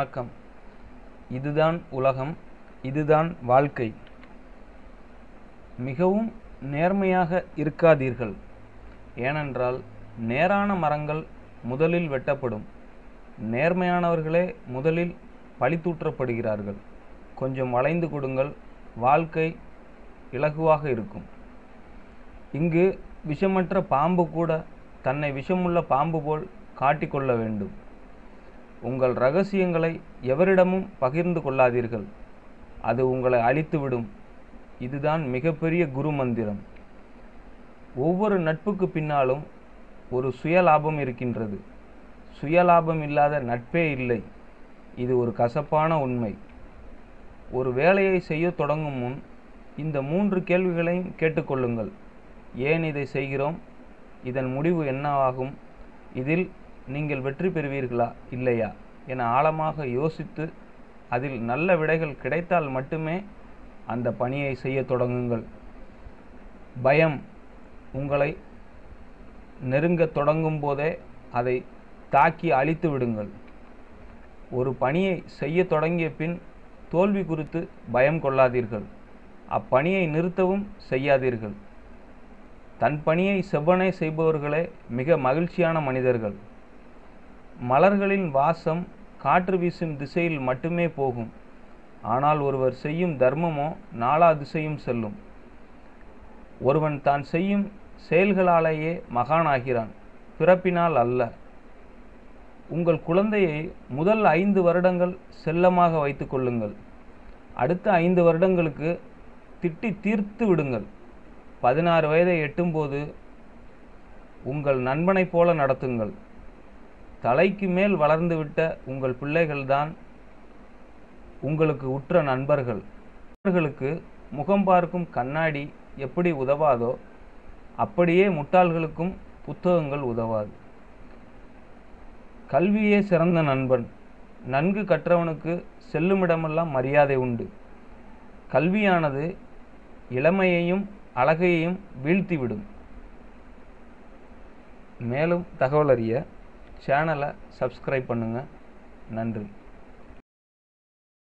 வணக்கம் இதுதான் உலகம் இதுதான் வாழ்க்கை மிகவும் நேர்மையாக இருக்காதீர்கள் ஏனென்றால் நேரான மரங்கள் முதலில் வெட்டப்படும் நேர்மையானவர்களே முதலில் பழித்தூற்றப்படுகிறார்கள் கொஞ்சம் வளைந்து கொடுங்கள் வாழ்க்கை இலகுவாக இருக்கும் இங்கு விஷமற்ற பாம்பு கூட தன்னை விஷமுள்ள பாம்பு போல் காட்டிக்கொள்ள வேண்டும் உங்கள் ரகசியங்களை எவரிடமும் பகிர்ந்து கொள்ளாதீர்கள் அது உங்களை அழித்துவிடும் இதுதான் மிகப்பெரிய குரு மந்திரம் ஒவ்வொரு நட்புக்கு பின்னாலும் ஒரு சுயலாபம் இருக்கின்றது சுயலாபம் இல்லாத நட்பே இல்லை இது ஒரு கசப்பான உண்மை ஒரு வேலையை செய்ய தொடங்கும் முன் இந்த மூன்று கேள்விகளையும் கேட்டுக்கொள்ளுங்கள் ஏன் இதை செய்கிறோம் இதன் முடிவு என்னவாகும் இதில் நீங்கள் வெற்றி பெறுவீர்களா இல்லையா என ஆழமாக யோசித்து அதில் நல்ல விடைகள் கிடைத்தால் மட்டுமே அந்த பணியை செய்ய தொடங்குங்கள் பயம் உங்களை நெருங்கத் தொடங்கும் போதே அதை தாக்கி அழித்து விடுங்கள் ஒரு பணியை செய்ய தொடங்கிய பின் தோல்வி குறித்து பயம் கொள்ளாதீர்கள் அப்பணியை நிறுத்தவும் செய்யாதீர்கள் தன் பணியை செவ்வனே செய்பவர்களே மிக மகிழ்ச்சியான மனிதர்கள் மலர்களின் வாசம் காற்று வீசும் திசையில் மட்டுமே போகும் ஆனால் ஒருவர் செய்யும் தர்மமோ நாலா திசையும் செல்லும் ஒருவன் தான் செய்யும் செயல்களாலேயே மகானாகிறான் பிறப்பினால் அல்ல உங்கள் குழந்தையை முதல் ஐந்து வருடங்கள் செல்லமாக வைத்துக் கொள்ளுங்கள் அடுத்த ஐந்து வருடங்களுக்கு திட்டி தீர்த்து விடுங்கள் பதினாறு வயதை எட்டும்போது உங்கள் நண்பனைப் போல நடத்துங்கள் தலைக்கு மேல் வளர்ந்துவிட்ட உங்கள் பிள்ளைகள்தான் உங்களுக்கு உற்ற நண்பர்கள் அவர்களுக்கு முகம் பார்க்கும் கண்ணாடி எப்படி உதவாதோ அப்படியே முட்டாள்களுக்கும் புத்தகங்கள் உதவாது கல்வியே சிறந்த நண்பன் நன்கு கற்றவனுக்கு செல்லுமிடமெல்லாம் மரியாதை உண்டு கல்வியானது இளமையையும் அழகையையும் வீழ்த்திவிடும் மேலும் தகவல் அறிய சேனலை சப்ஸ்கிரைப் பண்ணுங்கள் நன்றி